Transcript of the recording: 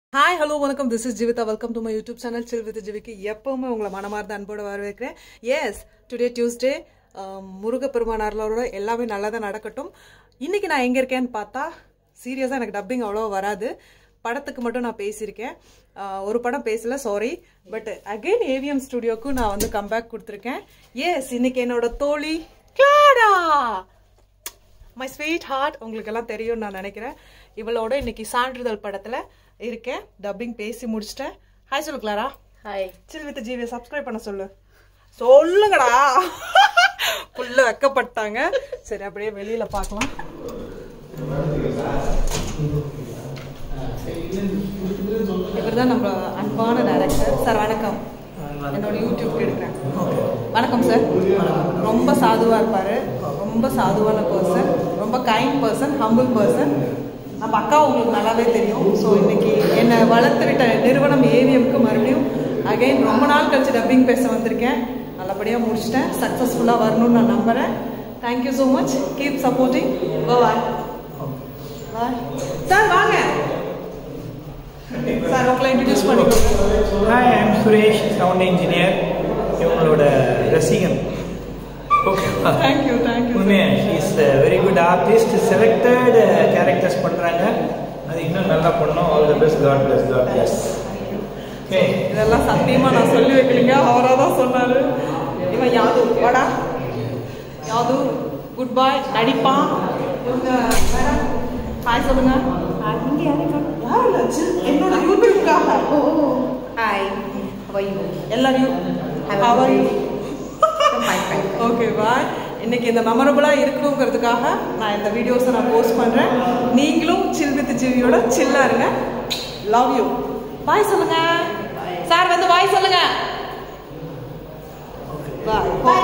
Hi hello வணக்கம் this is Jeevitha welcome to my YouTube channel chill with ஜிவிக்கு எப்பவுமே உங்களை மனமார்ந்த அன்போட வரவேற்கிறேன் எஸ் டுடே டியூஸ்டே முருகப்பெருமான் அருளோட எல்லாமே நல்லதாக நடக்கட்டும் இன்னைக்கு நான் எங்கே இருக்கேன்னு பார்த்தா சீரியஸாக எனக்கு டப்பிங் அவ்வளோ வராது படத்துக்கு மட்டும் நான் பேசியிருக்கேன் ஆஹ் ஒரு படம் பேசல சாரி பட் அகைன் ஏவிஎம் ஸ்டுடியோக்கு நான் வந்து கம்பேக் கொடுத்துருக்கேன் எஸ் இன்னைக்கு என்னோட தோழி கிளாடா மை ஸ்வீட் ஹார்ட் உங்களுக்கு எல்லாம் தெரியும்னு நான் நினைக்கிறேன் இவளோட இன்னைக்கு சான்றிதழ் படத்துல இருக்கேன் டப்பிங் பேசி முடிச்சிட்டேன் ஹாய் சொல்லு Clara hi chill with GV subscribe பண்ண சொல்லு சொல்லுங்கடா புள்ள வெக்கப்பட்டாங்க சரி அப்படியே வெளியில பார்க்கலாம் இவர் தான் நம்ம அன்பான டைரக்டர் சார் வணக்கம் என்னோட யூடியூப்க்கு எடுக்கிறேன் வணக்கம் சார் ரொம்ப சாதுவா இருப்பாரு ரொம்ப சாதுவான பர்சன் ரொம்ப கைண்ட் பர்சன் ஹம்பிள் பர்சன் நம்ம அக்கா உங்களுக்கு நல்லாவே தெரியும் ஸோ இன்னைக்கு என்னை வளர்த்து விட்ட நிறுவனம் ஏவிஎம்க்கு மறுபடியும் அகைன் ரொம்ப நாள் கழிச்சு டப்பிங் பேச வந்திருக்கேன் நல்லபடியாக முடிச்சிட்டேன் சக்ஸஸ்ஃபுல்லாக வரணும்னு நான் நம்புகிறேன் thank you so much keep supporting bye bye sir வாங்க சார் உங்களை இன்ட்ரடியூஸ் பண்ணிக்கோங்க hi I'm Suresh sound engineer இவங்களோட ரசிகன் ஓகே தேங்க்யூ தேங்க்யூ உண்மையா is very good artist selected characters பண்ணுறாங்க அது இன்னும் நல்லா பண்ணோம் all the best God bless God bless okay இதெல்லாம் சத்தியமா நான் சொல்லி வைக்கலீங்க அவரா தான் சொன்னாரு இவன் யாது வாடா யாது குட் பாய் நடிப்பான் இவங்க ஹாய் சொல்லுங்க இங்க யாரு யார் இல்ல, சி- என்னோட யூடியூப்காக ஓ ஹாய் ஹவ் எல்லாரையும் How are you? Fine fine okay bye இன்னைக்கு இந்த மெமரபுளா இருக்கணுங்கிறதுக்காக நான் இந்த வீடியோஸை நான் போஸ்ட் பண்றேன் நீங்களும் சில் வித் ஜிவியோட சில்லா இருங்க லவ் யூ பாய் சொல்லுங்க சார் வந்து பாய் சொல்லுங்க பாய்